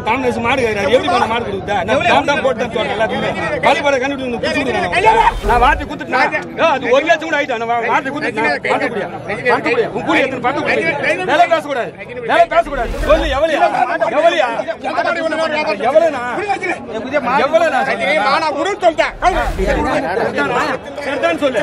காங்கிரஸ் மாடு கேக்குறாரு. எப்படி பண்ண மாடு கொடுத்தா? நான் நான் தான் போட்டேன்னு சொல்றேன் எல்லாத்துக்குமே. பள்ளிப்பாறை கண்டுபிடிச்சு வந்து புடிச்சு கொடுக்குறேன் நான். நான் வார்த்தை குடுத்துட்டேன். ஏய், அது ஒரு லட்சம் கூட ஆயிட்டா. நான் வா- வார்த்தை குடுத்துட்டேன். வார்த்தை குடியா? வார்த்தை குடியா? உன் கூலி எத்தனை பத்து குடி? வேலை பேசக்கூடாது. வேலை பேசக்கூடாது. சொல்லு, எவ்வளவுயா? எவ்வளவுயா? எவ்வளவுண்ணா? எவ்வளவுண்ணா? சரிதான்னு சொல்லு.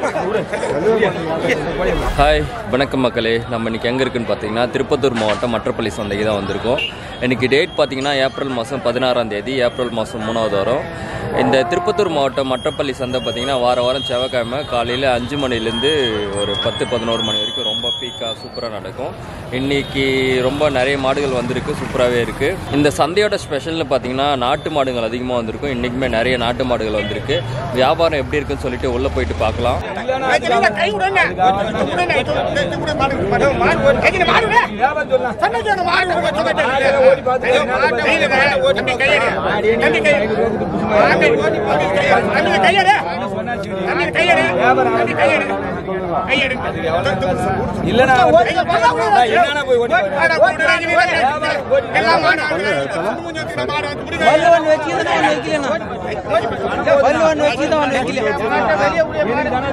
ஹாய் வணக்கம் மக்களே நம்ம இன்னைக்கு எங்கே இருக்குன்னு பார்த்தீங்கன்னா திருப்பத்தூர் மாவட்டம் மற்றப்பள்ளி சந்தைக்கு தான் வந்திருக்கோம் இன்னைக்கு டேட் பார்த்தீங்கன்னா ஏப்ரல் மாதம் பதினாறாம் தேதி ஏப்ரல் மாதம் மூணாவது வாரம் இந்த திருப்பத்தூர் மாவட்டம் மற்றப்பள்ளி சந்தை பார்த்தீங்கன்னா வார வாரம் செவ்வாய்க்கிழமை காலையில் அஞ்சு மணிலேருந்து ஒரு பத்து பதினோரு மணி வரைக்கும் ரொம்ப பீக்காக சூப்பராக நடக்கும் இன்னைக்கு ரொம்ப நிறைய மாடுகள் வந்திருக்கு சூப்பராகவே இருக்குது இந்த சந்தையோட ஸ்பெஷல்னு பார்த்தீங்கன்னா நாட்டு மாடுகள் அதிகமாக வந்திருக்கும் இன்றைக்குமே நிறைய நாட்டு மாடுகள் வந்திருக்கு வியாபாரம் எப்படி இருக்குன்னு சொல்லிட்டு உள்ளே போயிட்டு பார்க்கலாம் இல்லைண்ணா, நான் என்னண்ணா போய் ஓடி போறேன்? பல்லுவன் வச்சு தான் அவன் வைக்கலண்ணா பல்லுவன் வச்சு தான் அவன் வைக்கல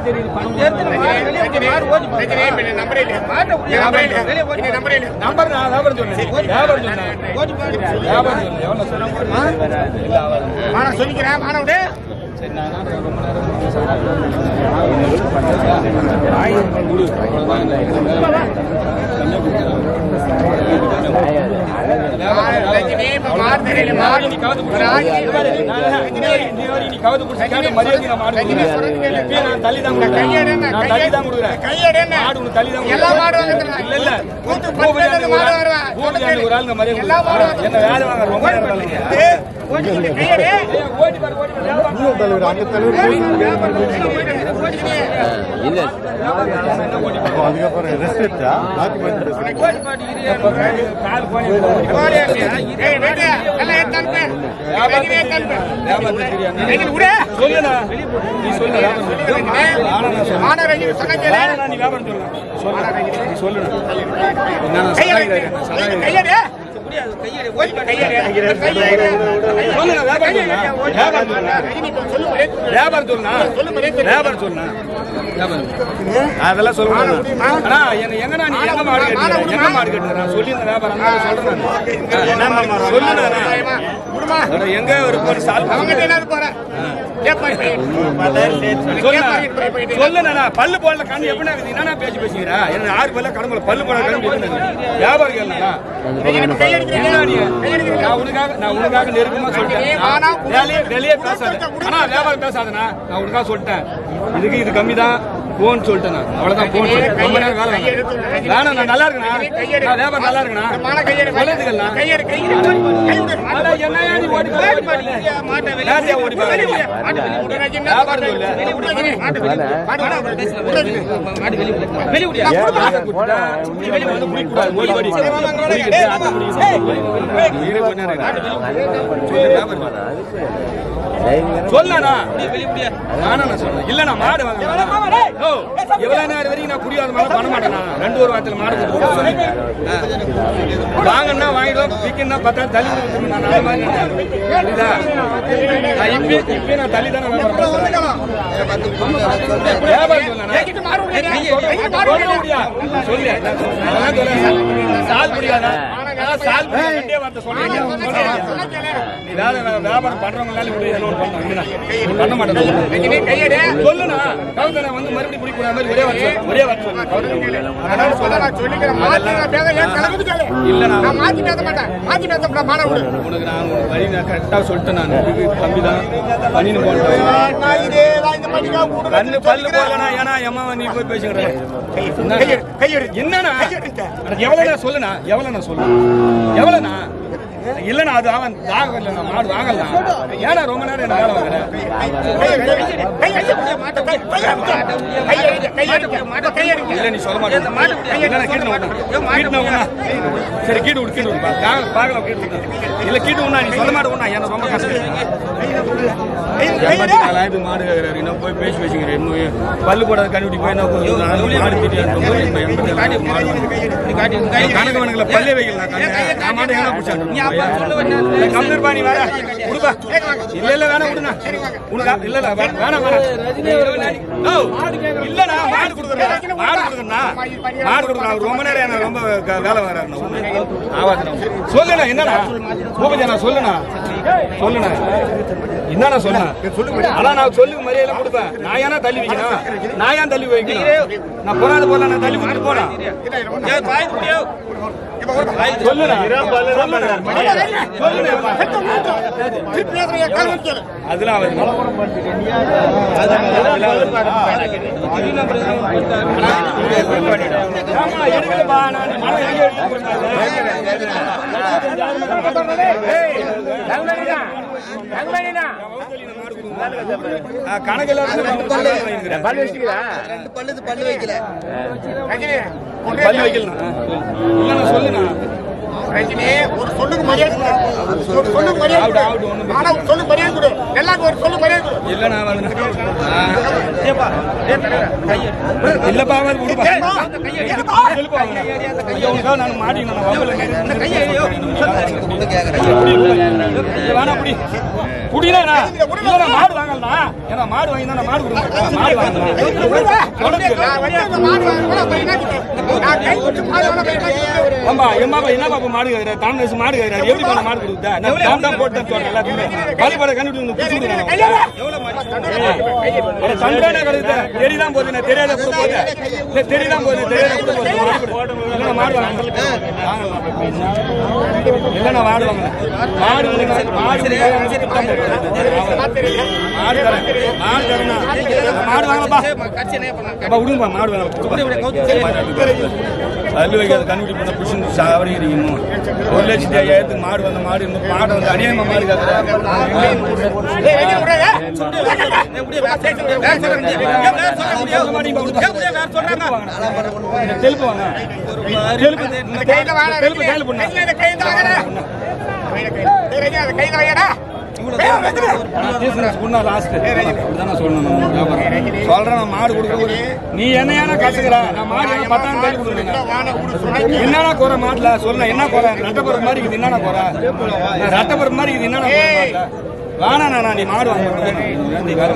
நம்பர் நான் வியாபாரம் சொன்னேன். வியாபாரம் சொன்னேன். வியாபாரம் சொன்னேன். எவ்வளவு சொன்னேன்? சொல்லிக்கிறேன் மாணவரு ரஜினி இப்ப மாறு தெரியல மாறு நீ கவுத்து குடிச்சு. நீ வரி, நீ வரி, நீ கவுத்து குடிச்சு கேட்ட மரியாதைக்கு நான் மாடு கொடுக்குறேன். இப்பயே நான் தள்ளி தான் கொடுக்குறேன். கையெடு என்ன? நான் தள்ளி தான் கொடுக்குறேன். கையெடு என்ன? மாடு உனக்கு தள்ளி தான் எல்லா கொடுக்குறேன். மாடும் வந்துடுறேன். இல்ல, இல்ல. கூத்து பூ பத்து பிரியாணி ஒரு மாடு ஆள், வருவேன். பூ பிரியாணி ஒரு ஆளுங்க மரியாதை எல்லா மாடும் கொடுக்குறேன். என்ன வேலை வாங்க ரொம்ப நேரம் வேலை வாங்க. ஏய், ஓடிக்கிட்டு கையெடு. ஓடி பாரு, ஓடி பாரு. வியாபாரம் கால் போனி. ஓடி. ஏய், ரெடி. எல்லாம் எடுத்து அனுப்பு. ரஜினி எடுத்து அனுப்பு. வியாபாரத்துக்கு தெரியாது. ரஜினி விடு. சொல்லுண்ணா. நீ சொல்லு, வியாபாரம் சொல்லு. மாணவ ரஜினி சொன்னா கேளு. வேணாண்ணா, நீ வியாபாரம் சொல்லு. சொல்லு. நீ சொல்லுண்ணா. என்னண்ணா, கையெடு. சகாயம் கையெடு. ஓடி, கையெடு. கையெடு. சொல்லுண்ணா, வியாபாரம் சொல்லுண்ணா. வியாபாரம் சொல்லுண்ணா. ரஜினி இப்ப சொல்லு ஒரே வியாபாரம் சொல்லுண்ணா. வியாபாரம் சொல்லுண்ணா. வியாபாரம். அதெல்லாம் சொல்ல அண்ணா என்ன எங்கண்ணா நீ எங்க மாடு கட்டுற எங்க மாடு கட்டுற நான் சொல்லி இந்த வியாபாரம் நான் சொல்றேன் நான். என்ன சொல்லுண்ணா நான். விடுமா. அட, எங்க ஒரு ஒரு சால் அவங்கிட்ட என்ன போற கேப்பா சொல்லுண்ணா சொல்லுண்ணா பல்லு போடல கண்ணு எப்படி இருக்குது என்னண்ணா பேசி பேசுகிறா என்ன ஆறு பல்ல கடம்புல பல்லு போட கண்ணு பேசுறேன் வியாபாரம் கேளுண்ணா என்ன நீ நான் உனக்காக நான் உனக்காக நெருக்கமா சொல்லிட்டேன் வெளியே வெளியே பேசாத ஆனா வியாபாரம் பேசாதண்ணா நான் உனக்காக சொல்லிட்டேன் இதுக்கு இது கம்மி தான் போன் சொல்லிட்டேன் நான் அவ்வளவுதான் போன் சொல்லிட்டேன் ரொம்ப நேரம் வேலை வேணாம். வேணாம் நான் நல்லா இருக்கேண்ணா நான் வியாபாரம் நல்லா இருக்கேண்ணா சொல்லுதுங்கண்ணா கையெடு கையெடு அட, என்னய்யா நீ ஓடி போய் ஓடி போய் யாரையா ஓடி போய் வியாபாரம் சொல்லு சொல்லண்ணா நானா சொல்றேன் இல்லண்ணா மாடு வாங்க ஓ எவ்வளவு நேரம் வரைக்கும் நான் குடியாத மாதிரி பண்ண மாட்டேண்ணா ரெண்டு ஒரு வாரத்துல மாடு கொடுத்து வாங்கன்னா வாங்கிடுவோம் விற்கணும் பார்த்தா தள்ளி கொடுத்துருவேன் நான் அந்த மாதிரி நினைக்கிறேன். புரியுதா? நான் இப்பயே இப்பயே நான் தள்ளி தானே வியாபாரம் பண்றேன். வியாபாரம் சொல்லண்ணா. சொல்ல முடியா? சொல்லு. நான் சொல்றேன். அதெல்லாம் சொல்ல. சால் முடியாதா? அதான் சால் முடியாது. ரெண்டே வார்த்தை சொல்றீங்க. சொல்றேன். நீ வேலை வே- வியாபாரம் பண்றவங்களால இப்படி ஏதோ ஒண்ணு பண்ணணும். இல்லைண்ணா. நீ பண்ண மாட்டேன் சொல்லுண்ணா கவுந்தனை வந்து மறுபடியும் பிடிக்கூடாத மாதிரி ஒரே வார்த்தை சொல்லு. ஒரே வார்த்தை சொல்லு. கவுந்தனை இல்லண்ணா. உனக்கு நான் உனக்கு வழி நான் கரெக்டா சொல்லிட்டேன் நான் இது தம்பி தான் பண்ணின்னு போட்டேன் கண்ணு பல்லு போகலனா ஏன்னா எம்மா நீ போய் பேசுகிறேன் என்னண்ணா அட, எவ்வளவுண்ணா சொல்லுண்ணா எவ்வளவுண்ணா சொல்லு எவ்வளவுண்ணா இல்லண்ணா அது அவன் தாகம் இல்லைண்ணா மாடு வாங்கலாம் ஏன்னா ரொம்ப நேரம் என்ன வேலை வாங்குறேன் இல்ல நீ சொல்ல மாட்டேன் இல்லண்ணா கீட்டு விடணும் கீட்டு விடணும் சரி கீட்டு விடு கீட்டு விடு பார்க்கலாம் பார்க்கலாம் கீட்டு விடு இல்ல கீட்டு விடணும் நீ சொல்ல மாட்டேன் எனக்கு ரொம்ப கஷ்டம் எண்பத்தி நாலாயிரத்து மாடு கேட்குறாரு இன்னும் போய் பேசி பேசிக்கிறேன் இன்னும் பல்லு போடாத கண்டுபிடி போய் என்ன கொஞ்சம் நாலு மாடு திட்டியான்னு போய் இப்போ எண்பத்தி நாலாயிரம் மாடு வாங்கி. கணக்கு வணக்கில் பல்லே வைக்கலாம் கண்ணு நான் மாட்டேன் என்ன பிடிச்சாங்க இல்ல, கம்ப்யூட்டர் பாணி வேற கொடுப்பா இல்ல இல்ல வேணாம் விடுண்ணா உனக்கா இல்ல இல்ல வே- வேணாம் வேணாம் ஓ, இல்லண்ணா மாடு கொடுக்குறேன் மாடு கொடுக்குறேண்ணா மாடு கொடுக்குறேன் அவர் ரொம்ப நேரம் எனக்கு ரொம்ப க- வேலை வராருண்ணா ஆவாதுண்ணா சொல்லுண்ணா என்னண்ணா பூபதிண்ணா சொல்லுண்ணா சொல்லுண்ணா என்னண்ணா சொல்லுண்ணா ஆனா நான் சொல்லுங்க மரியாதை கொடுப்பேன் நான் ஏன்னா தள்ளி வைக்கணும் நான் ஏன் தள்ளி வைக்கணும் நான் போறாது போல நான் தள்ளி விட்டு போறேன் சொல்லுண்ணா சொல்லுண்ணா அதெல்லாம் வருது ஆமா, எடுக்கலப்பா, நான் மரம் எங்க எடுத்து போட்டேன். ஆ, கணக்குல இருந்து பல்லு வாங்கிக்கிறேன். பல்லு பல்லு வைக்கல பல்லு வைக்கலாம் இல்லண்ணா சொல்லுண்ணா ரஜினி ஒரு சொல்லுக்கு மரியாதை கொடு. ஒரு சொல்லுக்கு மரியாதை கொடு. ஆகட்டும், ஒண்ணும் ஆனா ஒரு சொல்லுக்கு மரியாதை கொடு எல்லாருக்கும் ஒரு சொல்லுக்கு மரியாதை கொடு இல்லண்ணா வந்து இல்லப்பா வந்து விடுப்பா செல்லுப்பா ஐயோ உனக்காக நான் மாட்டிக்கணும் நான் வம்புல வேணா அப்படி புடினா இல்ல மாடு வாங்கலண்ணா ஏன்னா மாடு வாங்கி தான் மாடு கொடுக்கணும் மாடு வாங்கலாம் நான் வந்து அந்த மாடு வாங்கணும் அப்ப என்ன செய்ய? நான் கை விட்டு மாடு வாங்க போய் என்ன செய்ய? ஆமா எம்மா என்ன பாப்பா மாடு கேக்குறாரு தாம் நேசு மாடு கேக்குறாரு எப்படி பண்ண மாடு கொடுத்தா நான் தாம் தான் போட்டு சொல்றேன் எல்லாத்தையுமே பள்ளி பட கண்டுபிடிச்சு புடிச்சு விடுறாங்க எவ்வளவு மாடு சண்டான கழுது தெரி தான் போகுது நான் தெரியாத கூட போகுது இல்ல தெரி தான் போகுது தெரியாத கூட போகுது இல்ல மாடு வாங்க இல்ல நான் மாடு வாங்க மாடு வந்து மாடு மாடு தரேன் மாடு தரேன் மாடு வாங்கப்பா அப்பா விடுங்கப்பா மாடு வாங்க கல்லு வைக்காத கண்டுபிடி பண்ண புஷன் சாவடி இருக்கணும் ஒரு லட்சத்தி ஐயாயிரத்துக்கு மாடு வந்த மாடு இந்த மாடு வந்து அநியாயமா மாடு ஏய், ரஜினி விடாத. வேற சொல்லுங்க. தெலுப்பு வாங்க தெலுப்பு இந்த கையில வாடா, தெலுப்பு ரஜினி. கையில் பண்ணா ரஜினி, இந்த கையில வாங்கடா. கையில, கையில. ஏய், ரஜினி, அந்த கையில வையடா. ஏய், ரஜினி. சொல்றேன் நான் மாடு கொடுக்க நீ என்ன ஏன்னா கட்டுக்கிற நான் மாடு ஏன்னா பத்தாயிரம் பேர் கொடுக்குறேன் வாடா, விடு, சொன்னா என்னடா குறை மாட்டல சொல்ல என்ன குறை ரத்தப்பருப்பு மாதிரி இருக்குது என்னடா குறை நான் ரத்தப்பருப்பு மாதிரி இருக்குது என்னடா குறை மாட்டுல? வேணாம் நானா நீ மாடு வாங்க நீ வேற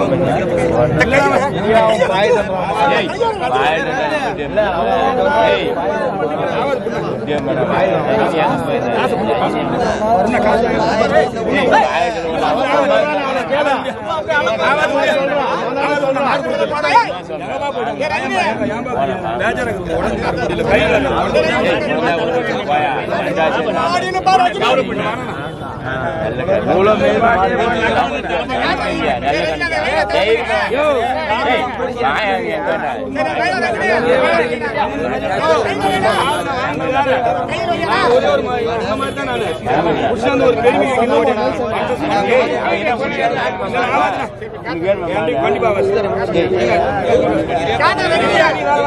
மாடின்னு பாரு, ரஜினி. ஏய், ரஜினி, அந்த கையில தள்ளு. சரி, கையில ரஜினி. கையில வையடா. கையில வையடா. ஒரே ஒரு மாதிரி இந்த மாதிரி தான் நானு. புடிச்சு வந்து ஒரு பெரிய கண்டிப்பா காட்டு ரஜினியா.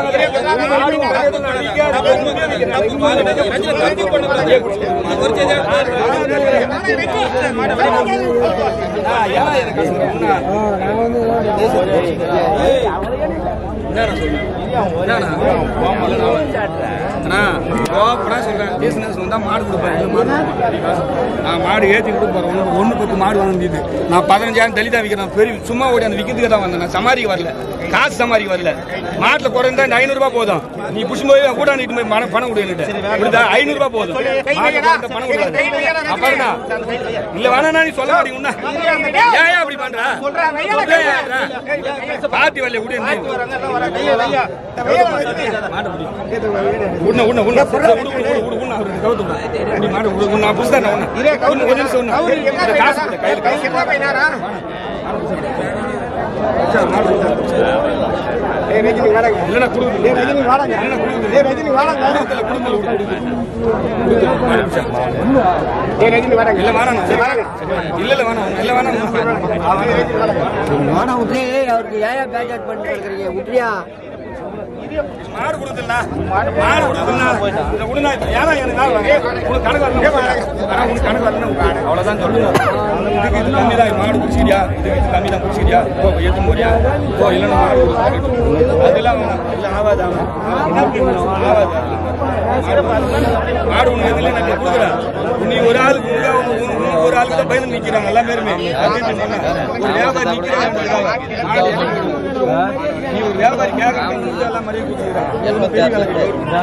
மாடு கொடுப்பேன் நான் மாடு ஏற்றி கொடுப்பேன் ஒன்று ஒன்று பத்து மாடு வாங்கிது நான் பதினஞ்சாயிரம் தள்ளி தான் விற்கிறேன் பெரிய சும்மா ஓடி அந்த விற்கிறதுக்கு தான் வந்தேன் நான் சமாளிக்க வரல காசு சமாளிக்க வரல மாட்டில் குறைந்தா இந்த ஐநூறுரூபா போதும் நீ புஷ் போய் கூட நீட்டு போய் பணம் பணம் கொடு என்கிட்ட புரியுதா ஐநூறுரூபா போதும் மாட்டுக்கு குறைந்த பணம் கொடுக்காத. அப்புறம்டா இல்ல வேணா நீ சொல்ல மாட்டீங்க ஏன் ஏன் அப்படி பண்ற ஏன் ஏன் பாத்தி வரல விடு நீ. உன்ன உன்ன உன்ன உன்ன உன்ன உன்ன உன்ன அவருக்கு கவுத்து விடு. நீ மாடு விடு. உன்னை நான் புடிச்சுதான் நான் உன்னை. உன்னை ஒரு நிமிஷம் உன்னை. இந்த காசு கொடு, கையில காசு கொடு. இல்லைன்னா கொடுக்குது. இல்லைன்னா கொடுக்குது. இல்ல, கொடுக்குது, விடு. இல்ல, வேணாம். இல்ல, இல்ல, வேணாம். இல்ல, வேணாம். வாடா விட்டுறியே அவருக்கு ஏன் பேஜ் அவுட் பண்ணிட்டு இருக்கிறீங்க விட்டுறியா மாடு கொடுத்துடா மாடு கொடுத்துடா இந்த விடுனா ஏன்னா எனக்கு நாள் வாங்க உனக்கு கணக்கு வரணும் ஆனா உனக்கு கணக்கு வரணும் அவ்வளவுதான் சொல்லுங்க இதுக்கு இது கம்மி தான் மாடு குடிச்சிக்கிறியா இதுக்கு இது கம்மி தான் குடிச்சிக்கிறியா போ எடுத்து போறியா போ இல்லைன்னா மாடு கொடுத்து அதெல்லாம் வேணாம் இல்லை ஆகாது ஆகாது மாடு உனக்கு எதுல நான் கொடுக்குறேன் நீ ஒரு ஆளுக்கு முன்னாடி உன் உன் உன் ஒரு ஆளுக்கு தான் பயந்து நிக்கிறாங்க எல்லா பேருமே அப்படின்னு சொன்னேன். ஒரு வியாபாரி நிக்கிறாங்க மாடு நீ ஒரு வியாபாரி கேட்கறது எல்லாம் மரியாதை கொடுக்குறாங்க எல்லாம் பெரிய வேலை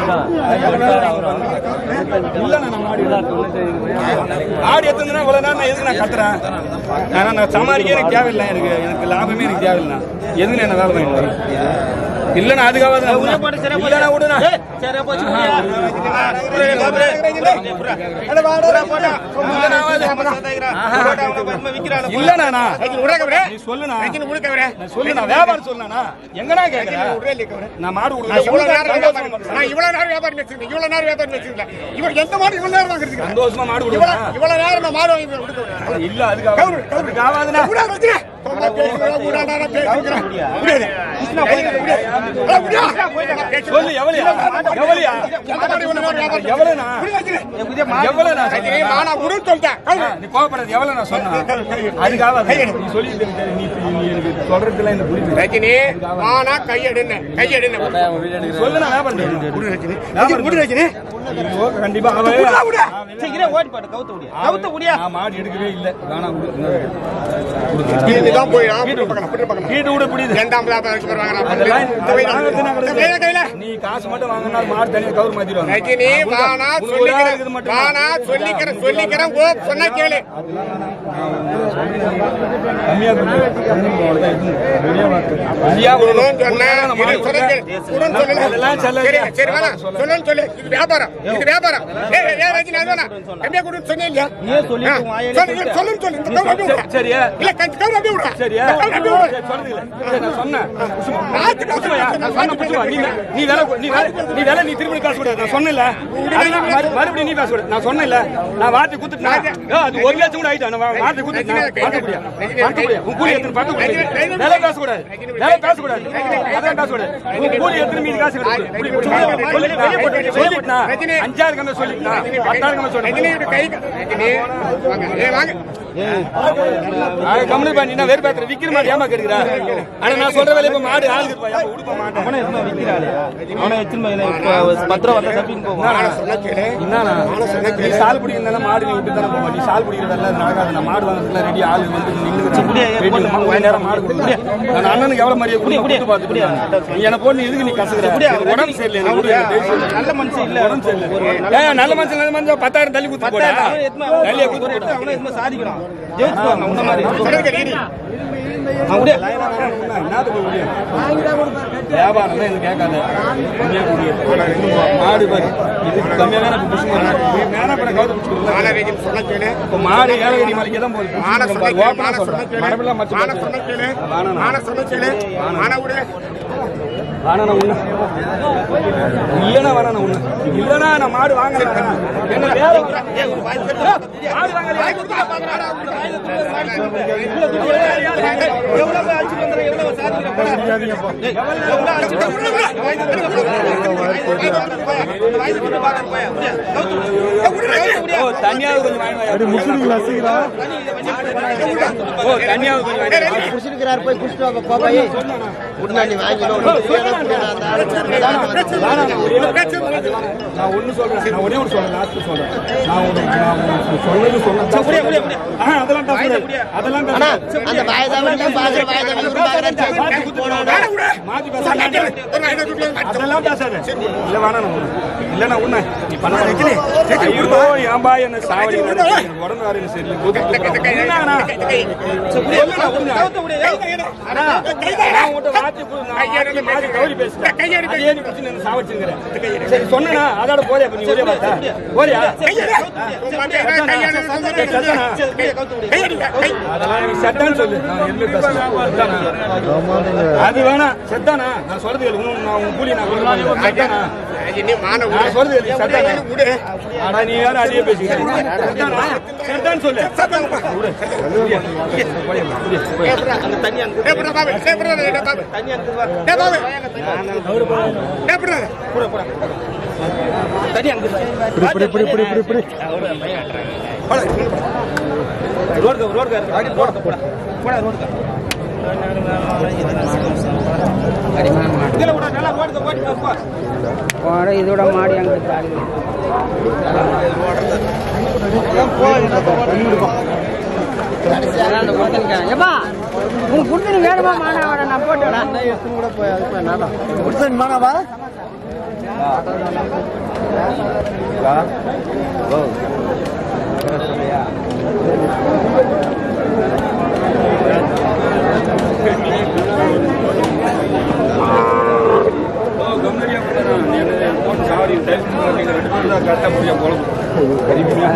கிடையாது. இல்ல நான் மாடு ஆடு எத்தனை இவ்வளவு நேரம் நான் எதுக்கு நான் கத்துறேன் ஆனா நான் சமாளிக்க எனக்கு தேவையில்லை எனக்கு எனக்கு லாபமே எனக்கு தேவையில்லை எதுக்கு என்ன வேலை வாங்கிட்டு இல்லைண்ணா அதுக்காக தான் இல்லைண்ணா விடுண்ணா இல்லண்ணா நீ சொல்லுண்ணா நான் சொல்லுண்ணா வியாபாரம் சொல்லுண்ணா எங்கண்ணா கேக்குறேன் நான் மாடு நான் இவ்வளவு நேரம் வியாபாரம் வச்சிருக்கேன் இவ்வளவு நேரம் வியாபாரம் வச்சிருக்கேன் இவன் எந்த மாடு இவ்வளவு நேரம் வாங்குறதுக்கு சந்தோஷமா மாடு இவ்வளவு கொடுக்குறேன் இவ்வளவு நேரம் நான் மாடு வாங்கி கொடுக்க இல்ல அதுக்காக அதுக்கு ஆகாதுண்ணா கூட வச்சுக்க தொல்லை பேசுகிறேன், கூட நேரம் பேசிக்கிறேன். முடியாது. முடியாது. முடியாது. சொல்லு எவ்வளவு எவ்வளவுயா எந்த மாடு இவ்வளவு நேரம் வியாபாரம் எவ்வளவுண்ணா இப்படி வச்சுக்க. எவ்வளவுண்ணா சரி, நானா உடல் சொல்லிட்டேன். ஆ, நீ கோபப்படுறது எவ்வளவு நான் சொன்னேன் அதுக்காக நீ சொல்லிட்டு இருக்க, நீ நீ எனக்கு சொல்றதுல இந்த புரியுது ரஜினி நானா கையெடுன்னு கையெடுன்னு சொல்லு நான் வியாபாரம் செய்யணும். முடி ரஜினி ஓ, கண்டிப்பா அவன் விடா, விடா. நான் மாடு எடுக்கவே இல்ல வேணாம் விடு. இதுதான் போய் நான் பிடி பார்க்கலாம், பிடி பார்க்கலாம். வீட்டு விட புரியுது இரண்டாம் வியாபாரம் வச்சு வருவாங்க. அதெல்லாம் இந்த கையில, வாங்குறதுனா இந்த கையில, கையில. கிடையாது. நீ காசு மட்டும் வாங்கினா மாடு தனியா கவர் மாத்திடுவாங்க ரஜினி வானா உனக்கு ஒரு ஆளுக்கு இது சொல்லிக்கிறேன் மட்டும் வானா சொல்லிக்கிறேன் சொல்லிக்கிறேன் ஓ சொன்னா கேளு கம்மியா கொடுத்து அவ்வளவுதான் இது. பெரிய வார்த்தை. பெரிய ஒரு சொல்லணும்னு சொன்னேன். நான் மாடு இது சொல்ல கேளு. சொல்லணும்னு சொல்லல. அதெல்லாம் சொல்ல சரி, சரி, வேணாம். சொல்லணும்னு சொல்லு. இது வியாபாரம். இது வியாபாரம். ஏய், ஏய், ஏய், ரஜினி, அது வேணாம். கம்மியா கொடுன்னு சொன்னேன் இல்லையா? ஆ, சொல்லு, இல்ல, சொல்லுன்னு சொல்லு. இந்த கவுரு அப்படியே விடு. சரியா இல்ல, கஞ்சி கவுரு அப்படியே விடு. சரியா இந்த கவுரு அப்படியே விடு. சரி, சொல்றது இல்ல. சரி, நான் சொன்னேன் புசுமா. நாத்து காசு புசுமாயா? நான் சொன்னேன் புசுமா. நீ வே- நீ வேலை கொ- நீ வேலை- நீ வேலை நீ திருப்பி காசு கொடு. நான் சொன்னேன்ல. அதுதான் மறு- மறுபடியும் நீ காசு கொடு. நான் சொன்னேன்ல. நான் வார்த்தை குடுத்துட்டேன். ஏய், அது ஒரு லட்சம் கூட ஆயிட்டா. நான் வா- வார்த்தை குடுத்துட்டேன். வார்த்தை குடியா? வார்த்தை குடியா? உன் கூலி எத்தனை பத்து கொடு. வேலை பேசக்கூடாது. வேலை பேசக்கூடாது. அதான் பேசக்கூடாது. உன் கூலி எத்தனை மீதி காசு கொடு. புடி, புடி. சொல்லிட்டேன். சொல்லிட்டேன். அஞ்சாறு கம்மியா சொல்லிட்டேன். பத்தாறு கம்மியா ரஜினி, சொல்லிட்டேன். இப்படி கை ரஜினி, வாங்க. ஏய், வாங்க. நான் கம்முனு பண்ணி நான் வேறு பேசுறேன் விக்கிற மாதிரி ஏமா கேட்கிறா ஆனா நான் சொல்ற வேலை இப்ப மாடு ஆளுக்கு இருப்பா ஏப்பா உடுப்ப மாட்டேன் நானா சொன்னா கேளு. என்னண்ணா? நீ சால் பிடிக்கிறதால மாடு நீ விட்டு தானே போவா. நீ சால் பிடிக்கிற வேலை அது நடக்காது. நான் மாடு வாங்குறதுல ready ஆளு வந்து நின்னுக்கிறாங்க. வெயிட் பண்ணு. கொஞ்ச நேரம் மாடு கொடுங்க. நான் அண்ணனுக்கு எவ்வளவு மரியாதை கொடுத்து கொடுத்து பார்த்துட்டு இருக்கேன். நீ என்னை போட்டு நீ எதுக்கு நீ கசக்குற? எனக்கு உடம்பு சரியில்லை. எனக்கு விடு. தயவு செய்து. நல்ல மனுஷன் இல்ல உடம்பு சரியில்லை. ஏய், நல்ல மனுஷன் நல்ல மனுஷன் பத்தாயிரம் தள்ளி குத்து போடா தள்ளியே குத்து போடா அவனை எதுவுமே சாதிக்கிறான் ஜெயிச்சுக்குவாங்க உன்ன மாதிரி சொல்லுங்க, நீ. என்னத்துக்கு முடியும்? வியாபாரம் தான் எனக்கு கேட்காத இங்கே குடி. மாடு பாரு இது கம்மியா தானே இப்ப புசுங்க. நீ மேல கூட கவுத்து பிடிச்சு கொடுக்கல. நானா ரஜினி சொன்னா கேளு. இப்ப மாடு ஏழகிரி மலைக்கு தான் போகுது நானா சொன்னா பாரு, கேளு. ஓப்பனா நானா சொன்னா சொல்றேன் கேளு. மரபெல்லாம் மச்சு நானா சொன்னா கேளு. நானா சொன்னா கேளு. நானா விடு. வாணா உண்ணு இல்லனா வாணா உண்ணு இல்லனா நான் மாடு வாங்கல என்ன வேற மாடு வாங்கலையா எவ்வளவு அடிச்சுட்டு வந்துடுற எவ்வளவு சாதிக்கிற ஓ தனியாவது கொஞ்சம் வாங்கி வா. ஓ தனியாவது கொஞ்சம் வாங்கி வா. குடிச்சிருக்கிறார் போய் குடிச்சிட்டு வாங்க பாப்பாயி முன்னாடி வாங்கிடும் நான் ஒண்ணு சொல்றேன் நான் ஒரே ஒன்று சொல்றேன் லாஸ்ட் சொல்றேன் நான் ஒண்ணு நான் ஒண்ணு சொல்றது சொல்றேன் ஆ, அதெல்லாம் பேசுறேன் அதெல்லாம் ஆனா பேசுறேன் அந்த வாயதாவன் பாக்குற வாயதாவன் இவரு பாக்குறேன் மாத்தி குத்து மாத்தி பேசாத. அதெல்லாம் பேசாத இல்ல வேணாம் நான் உன்னை. இல்ல நான் உன்னை. நீ பண்ண மாட்டே. ஐயோ, ஏன்பா என்னை சாவடிக்கிற? எனக்கு உடம்பு வேற எனக்கு சரியில்லை. குத்து குத்துறான். என்னண்ணா? சொல்லு நான் உன்னை. அண்ணா, நான் உன்கிட்ட வார்த்தை கொடு. நான் வார்த்தை மாத்தி கௌரி பேசிட்டேன். அதையே நீ பிடிச்சு என்னை சாவடிச்சுங்கிற. சரி, சொன்னேனா? அதோட போறியா இப்ப நீ ஒரே வார்த்தை? போறியா? அதெல்லாம் எனக்கு செத்தான்னு சொல்லு. நான் எதுவுமே பேசல. செத்தானா? அது வேணாம் செத்தா சத்தானா நான் சொல்றது கேளு. இன்னும் நான் உன் கூலி நான் கொடுக்க சத்தானா நீ மான நான் சொல்றது கேளு. சத்தானா விடு ஆனா நீ யாரும் அடியே பேசிக்கிறீங்க சத்தானா சத்தான்னு சொல்லு ஏய் புடா பாபு ஏய் புடா ஏய் பாபு தண்ணி அங்க வா ஏய் பாபு ஏய் புடா போட இதோட மாடி அங்கே ஏப்பா உங்க கொடுத்து வேணுமா மாணவரை நான் போட்டு கம்னரியா போட்டா நீ என்ன போட்டு சாவடி டைம் நீங்க ரெண்டு பேரும் தான் கரெக்டா முடியா போலாம் தெரியுமா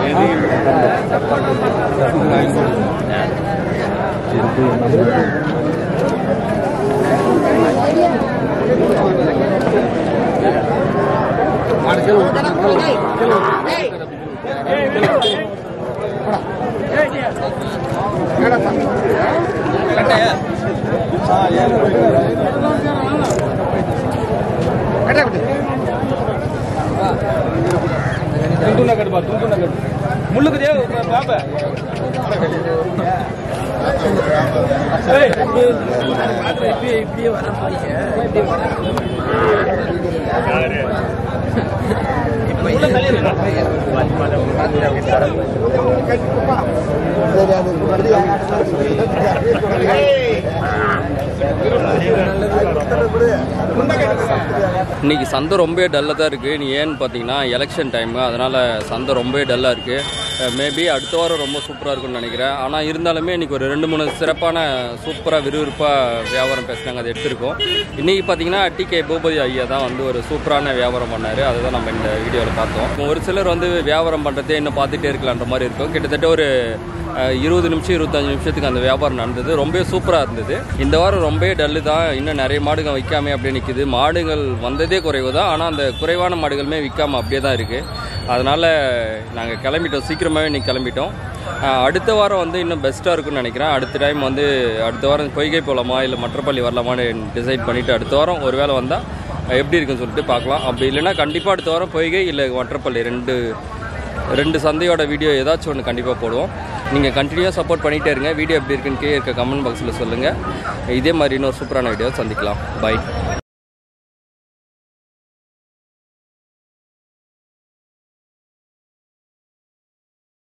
துண்டுனா கட்டுப்பா துண்டுனா கட்டு முள்ளுக்கு தேவை பாப்ப இன்னைக்கு சந்தை ரொம்ப டல்லாக தான் இருக்குது நீ ஏன்னு பார்த்தீங்கன்னா எலெக்ஷன் டைமு அதனால் சந்தை ரொம்ப டல்லாக இருக்குது மேபி அடுத்த வாரம் ரொம்ப சூப்பராக இருக்கும்னு நினைக்கிறேன் ஆனால் இருந்தாலுமே இன்னைக்கு ஒரு ரெண்டு மூணு சிறப்பான சூப்பராக விறுவிறுப்பாக வியாபாரம் பேசுனாங்க அதை எடுத்திருக்கோம் இன்றைக்கி பார்த்தீங்கன்னா டிகே பூபதி ஐயா தான் வந்து ஒரு சூப்பரான வியாபாரம் பண்ணார் அதை தான் நம்ம இந்த வீடியோவில் பார்த்தோம் ஒரு சிலர் வந்து வியாபாரம் பண்ணுறதே இன்னும் பார்த்துட்டே இருக்கலான்ற மாதிரி இருக்கும் கிட்டத்தட்ட ஒரு அஹ், இருபது நிமிஷம் இருபத்தஞ்சு நிமிஷத்துக்கு அந்த வியாபாரம் நடந்தது ரொம்ப சூப்பராக இருந்தது இந்த வாரம் ரொம்ப டல்லு தான் இன்னும் நிறைய மாடுகள் விற்காம அப்படியே நிற்குது மாடுகள் வந்ததே குறைவு தான் ஆனால் அந்த குறைவான மாடுகளுமே விற்காம அப்படியே தான் இருக்குது அதனால் நாங்கள் கிளம்பிட்டோம் சீக்கிரமாகவே இன்னைக்கு கிளம்பிட்டோம் அஹ், அடுத்த வாரம் வந்து இன்னும் பெஸ்ட்டாக இருக்கும்னு நினைக்கிறேன் அடுத்த டைம் வந்து அடுத்த வாரம் பொய்கை போகலாமா இல்லை மற்றப்பள்ளி வரலாமான்னு டிசைட் பண்ணிவிட்டு அடுத்த வாரம் ஒரு வேளை வந்தால் எப்படி இருக்குன்னு சொல்லிட்டு பார்க்கலாம் அப்படி இல்லைன்னா கண்டிப்பாக அடுத்த வாரம் பொய்கை இல்லை மற்றப்பள்ளி ரெண்டு ரெண்டு சந்தையோட வீடியோ ஏதாச்சும் ஒன்று கண்டிப்பாக போடுவோம் நீங்கள் கண்டினியூவாக சப்போர்ட் பண்ணிகிட்டே இருங்க வீடியோ எப்படி இருக்குன்னு கீழே இருக்க கமெண்ட் பாக்ஸில் சொல்லுங்கள் இதே மாதிரி இன்னொரு சூப்பரான வீடியோ சந்திக்கலாம் பை